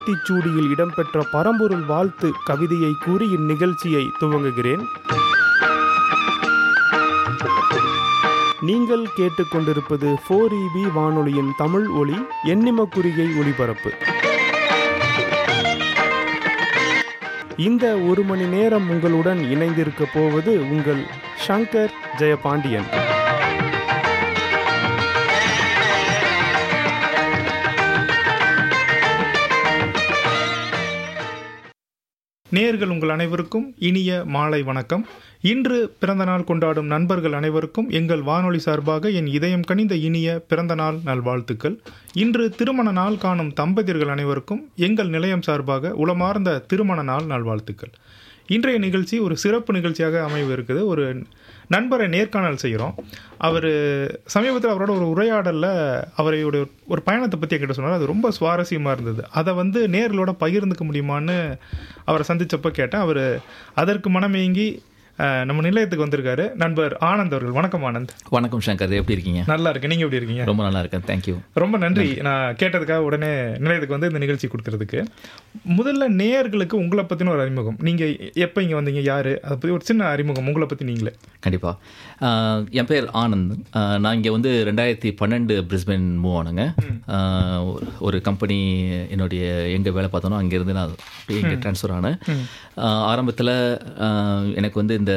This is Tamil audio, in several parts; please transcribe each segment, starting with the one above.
ஆத்திச்சூடியில் இடம்பெற்ற பரம்பொருள் வாழ்த்து கவிதையை கூறி இந்நிகழ்ச்சியை துவங்குகிறேன் நீங்கள் கேட்டுக்கொண்டிருப்பது ஃபோர் இபி வானொலியின் தமிழ் ஒளி எண்ணிம குறிகை ஒளிபரப்பு இந்த ஒரு மணி நேரம் உங்களுடன் இணைந்திருக்க போவது உங்கள் ஷங்கர் ஜெயபாண்டியன் நேர்கள் உங்கள் அனைவருக்கும் இனிய மாலை வணக்கம் இன்று பிறந்தநாள் கொண்டாடும் நண்பர்கள் அனைவருக்கும் எங்கள் வானொலி சார்பாக என் இதயம் கனிந்த இனிய பிறந்தநாள் நல்வாழ்த்துக்கள் இன்று திருமண நாள் காணும் தம்பதியர்கள் அனைவருக்கும் எங்கள் நிலையம் சார்பாக உளமார்ந்த திருமண நாள் நல்வாழ்த்துக்கள் இன்றைய நிகழ்ச்சி ஒரு சிறப்பு நிகழ்ச்சியாக அமைவு இருக்குது ஒரு நண்பரை நேர்காணல் செய்கிறோம் அவர் சமீபத்தில் அவரோட ஒரு உரையாடலில் அவருடைய ஒரு பயணத்தை பற்றி என்கிட்ட சொன்னார் அது ரொம்ப சுவாரஸ்யமாக இருந்தது அதை வந்து நேர்களோட பகிர்ந்துக்க முடியுமான்னு அவரை சந்திச்சப்போ கேட்டேன் அவர் அதற்கு மனமேங்கி அஹ், நம்ம நிலையத்துக்கு வந்திருக்காரு நண்பர் ஆனந்த் அவர்கள் வணக்கம் ஆனந்த் வணக்கம் சங்கர் எப்படி இருக்கீங்க நல்லா இருக்கு நீங்கள் எப்படி இருக்கீங்க ரொம்ப நல்லா இருக்கேன் தேங்க்யூ ரொம்ப நன்றி நான் கேட்டதுக்காக உடனே நிலையத்துக்கு வந்து இந்த நிகழ்ச்சி கொடுக்கறதுக்கு முதல்ல நேயர்களுக்கு உங்களை பற்றின ஒரு அறிமுகம் நீங்கள் எப்போ இங்கே வந்தீங்க யார் அதை பற்றி ஒரு சின்ன அறிமுகம் உங்களை பற்றி நீங்களே கண்டிப்பாக என் பேர் ஆனந்த் ஆஹ் நான் இங்கே வந்து ரெண்டாயிரத்தி பன்னெண்டு பிரிஸ்பென் மூவ் ஆனேங்க ஆஹ் ஒரு- ஒரு கம்பெனி என்னுடைய எங்கே வேலை பார்த்தனோ அங்கேருந்து நான் இங்கே ட்ரான்ஸ்ஃபர் ஆனேன் ஆரம்பத்தில் எனக்கு வந்து இந்த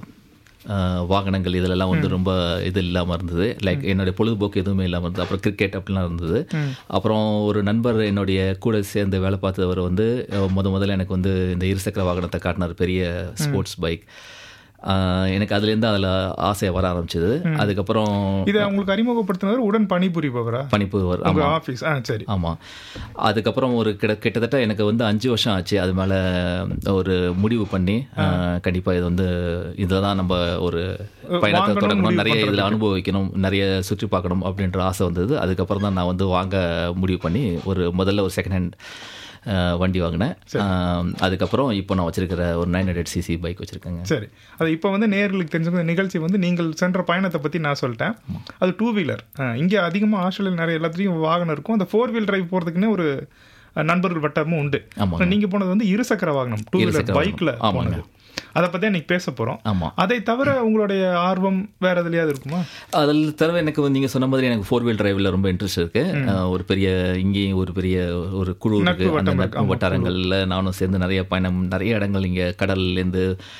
ஆஹ் வாகனங்கள் இதிலெல்லாம் வந்து ரொம்ப இது இல்லாமல் இருந்தது லைக் என்னுடைய பொழுதுபோக்கு எதுவுமே இல்லாமல் இருந்தது அப்புறம் கிரிக்கெட் அப்படிலாம் இருந்தது அப்புறம் ஒரு நண்பர் என்னுடைய கூட சேர்ந்து வேலை பார்த்தவர் வந்து அஹ் முத முதல்ல எனக்கு வந்து இந்த இருசக்கர வாகனத்தை காட்டினார் பெரிய ஸ்போர்ட்ஸ் பைக் எனக்கு அதுலேருந்து அதில் ஆசை வர ஆரம்பிச்சது அதுக்கப்புறம் இதை உங்களுக்கு அறிமுகப்படுத்தினவர் உடன் பணிபுரிபவரா பணிப்பு வர உங்க ஆஃபீஸ் ஆ சரி ஆமாம் அதுக்கப்புறம் ஒரு கிட்ட கிட்டத்தட்ட எனக்கு வந்து அஞ்சு வருஷம் ஆச்சு அது மேலே ஒரு முடிவு பண்ணி கண்டிப்பாக இது வந்து இதில் தான் நம்ம ஒரு பயணத்தை வாங்கணும்னு தொடங்கணும் முடிவு நிறைய இதில் அனுபவிக்கணும் நிறைய சுற்றி பார்க்கணும் அப்படின்ற ஆசை வந்தது அதுக்கப்புறம் தான் நான் வந்து வாங்க முடிவு பண்ணி ஒரு முதல்ல ஒரு செகண்ட் ஹேண்ட் வண்டி வாங்கினேன் ஆஹ் அதுக்கப்புறம் இப்போ நான் வச்சிருக்கிற ஒரு நைன் ஹண்ட்ரட் சிசி பைக் வச்சுருக்கேங்க சரி அது இப்போ வந்து நேர்களுக்கு தெரிஞ்சுக்க இந்த நிகழ்ச்சி வந்து நீங்கள் சென்ற பயணத்தை பற்றி நான் சொல்லிட்டேன் அது டூ வீலர் இங்கே அதிகமாக ஆஸ்திரேலியா நிறைய எல்லாத்துலேயும் வாகனம் இருக்கும் அந்த ஃபோர் வீல் டிரைவ் போகிறதுக்குன்னே ஒரு அஹ், நண்பர்கள் வட்டமும் உண்டு ஆமாங்க. நீங்கள் போனது வந்து இருசக்கர வாகனம் டூ வீலர் இருசக்கர வாகனம். பைக்கில் ஆமாங்க. போனது அதை பற்றி இன்னைக்கு பேச போகிறோம் ஆமாம் அதை தவிர உங்களுடைய ஆர்வம் வேற எதுலையாவது இருக்குமா அதில் தவிர எனக்கு வந்து நீங்கள் சொன்ன மாதிரி எனக்கு ஃபோர் வீல் டிரைவில் ரொம்ப இன்ட்ரெஸ்ட் இருக்கு அஹ் ஒரு பெரிய இங்கேயும் ஒரு பெரிய ஒரு குழு இருக்கு அந்த வட்டம் நட்பு வட்டாரங்களில் நானும் சேர்ந்து நிறைய பயணம் நிறைய இடங்கள் இங்கே கடல்லேருந்து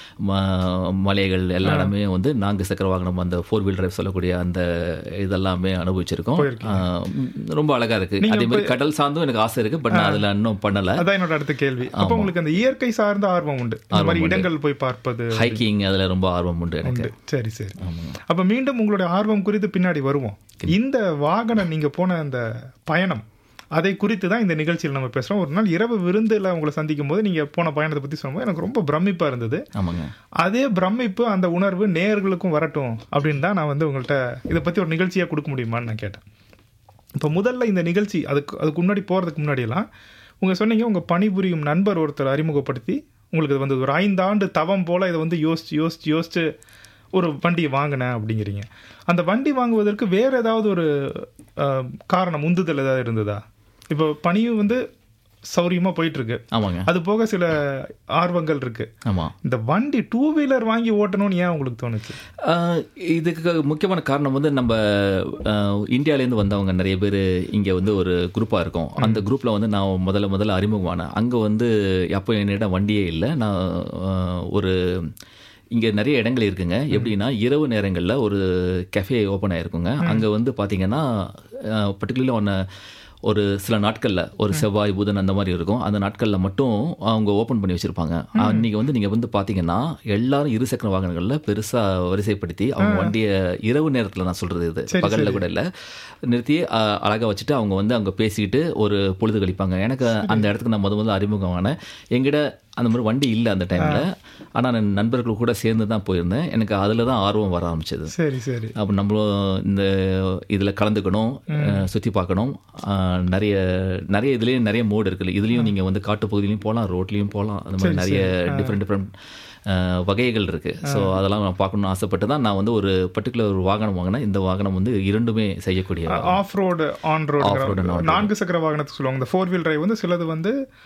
ம- மலைகள் எல்லா இடமே வந்து நான்கு சக்கர வாகனம் அந்த ஃபோர் வீல் டிரைவ் சொல்லக்கூடிய அந்த இதெல்லாமே அனுபவிச்சிருக்கோம் அஹ் ரொம்ப அழகா இருக்கு அதே மாதிரி கடல் சார்ந்தும் எனக்கு ஆசை இருக்கு பட் நான் அதில் இன்னும் பண்ணல அதான் என்னோட அடுத்த கேள்வி அப்போ உங்களுக்கு அந்த இயற்கை சார்ந்த ஆர்வம் உண்டு இந்த மாதிரி இடங்கள் போய் பார்ப்பது ஹைக்கிங் அதில் ரொம்ப ஆர்வம் உண்டு எனக்கு உண்டு சரி சரி அப்ப மீண்டும் உங்களுடைய ஆர்வம் குறித்து பின்னாடி வருவோம் இந்த வாகனம் நீங்க போன அந்த பயணம் அதை குறித்து தான் இந்த நிகழ்ச்சியில் நம்ம பேசுறோம் ஒரு நாள் இரவு விருந்தில் உங்களை சந்திக்கும் போது நீங்க போன பயணத்தை பத்தி சொல்லும்போது எனக்கு ரொம்ப பிரமிப்பா இருந்தது ஆமாங்க அதே பிரமிப்பு அந்த உணர்வு நேயர்களுக்கும் வரட்டும் அப்படின்னு தான் நான் வந்து உங்கள்கிட்ட இதை பத்தி ஒரு நிகழ்ச்சியா கொடுக்க முடியுமான்னு நான் கேட்டேன் இப்போ முதல்ல இந்த நிகழ்ச்சி அதுக்கு அதுக்கு முன்னாடி போகிறதுக்கு முன்னாடியெல்லாம் உங்கள் சொன்னீங்க உங்கள் பணிபுரியும் நண்பர் ஒருத்தர் அறிமுகப்படுத்தி உங்களுக்கு இது வந்து ஒரு ஐந்தாண்டு தவம் போல் இதை வந்து யோசிச்சு யோசிச்சு யோசிச்சு ஒரு வண்டியை வாங்கினேன் அப்படிங்கிறீங்க அந்த வண்டி வாங்குவதற்கு வேறு ஏதாவது ஒரு அஹ், காரணம் உந்துதல் ஏதாவது இருந்ததா இப்போ பணியும் வந்து சௌரியமாக போயிட்டுருக்கு ஆமாங்க அது போக சில ஆர்வங்கள் இருக்குது ஆமாம் இந்த வண்டி டூ வீலர் வாங்கி ஓட்டணும்னு ஏன் உங்களுக்கு தோணுச்சு ஆஹ் இதுக்கு முக்கியமான காரணம் வந்து நம்ம ஆஹ் இந்தியாவிலேருந்து வந்தவங்க நிறைய பேர் இங்கே வந்து ஒரு குரூப்பாக இருக்கும் அந்த குரூப்பில் வந்து நான் முதல்ல முதல்ல அறிமுகமானேன் அங்கே வந்து அப்போ என்னிடம் வண்டியே இல்லை நான் ஆஹ் ஒரு இங்கே நிறைய இடங்கள் இருக்குங்க எப்படின்னா இரவு நேரங்களில் ஒரு கெஃபே ஓப்பன் ஆயிருக்குங்க அங்கே வந்து பார்த்தீங்கன்னா பர்டிகுலர்லி ஒன்று ஒரு சில நாட்களில் ஒரு செவ்வாய் புதன் அந்த மாதிரி இருக்கும் அந்த நாட்களில் மட்டும் அவங்க ஓப்பன் பண்ணி வச்சுருப்பாங்க அன்றைக்கி வந்து நீங்கள் வந்து பார்த்தீங்கன்னா எல்லாரும் இருசக்கர வாகனங்களில் பெருசாக வரிசைப்படுத்தி அவங்க வண்டியை இரவு நேரத்தில் நான் சொல்கிறது இது பகலில் கூட இல்லை நிறுத்தி அஹ், அழகா வச்சுட்டு அவங்க வந்து அங்கே பேசிக்கிட்டு ஒரு பொழுது கழிப்பாங்க எனக்கு அந்த இடத்துக்கு நான் முத முதல்ல அறிமுகமானேன் எங்கிட்ட அந்த மாதிரி வண்டி இல்லை அந்த டைமில் ஆனால் நான் நண்பர்கள் கூட சேர்ந்து தான் போயிருந்தேன் எனக்கு அதில் தான் ஆர்வம் வர ஆரம்பிச்சது சரி சரி அப்போ நம்மளும் இந்த இதில் கலந்துக்கணும் சுற்றி பார்க்கணும் அஹ், நிறைய நிறைய இதுலேயும் நிறைய மோடு இருக்குல்ல இதுலேயும் நீங்கள் வந்து காட்டு பகுதியிலையும் போகலாம் ரோட்லேயும் போகலாம் அந்த மாதிரி நிறைய டிஃப்ரெண்ட் டிஃப்ரெண்ட் வகைகள் இருக்குது ஸோ அதெல்லாம் நான் பார்க்கணும்னு ஆசைப்பட்டு தான் நான் வந்து ஒரு பர்டிகுலர் ஒரு வாகனம் வாங்கினேன் இந்த வாகனம் வந்து இரண்டுமே செய்யக்கூடிய ஆஃப் ரோடு ஆன் ரோடு நான்கு சக்கர வாகனத்துக்கு சொல்லுவாங்க இந்த ஃபோர் வீல் டிரைவ் வந்து சிலது வந்து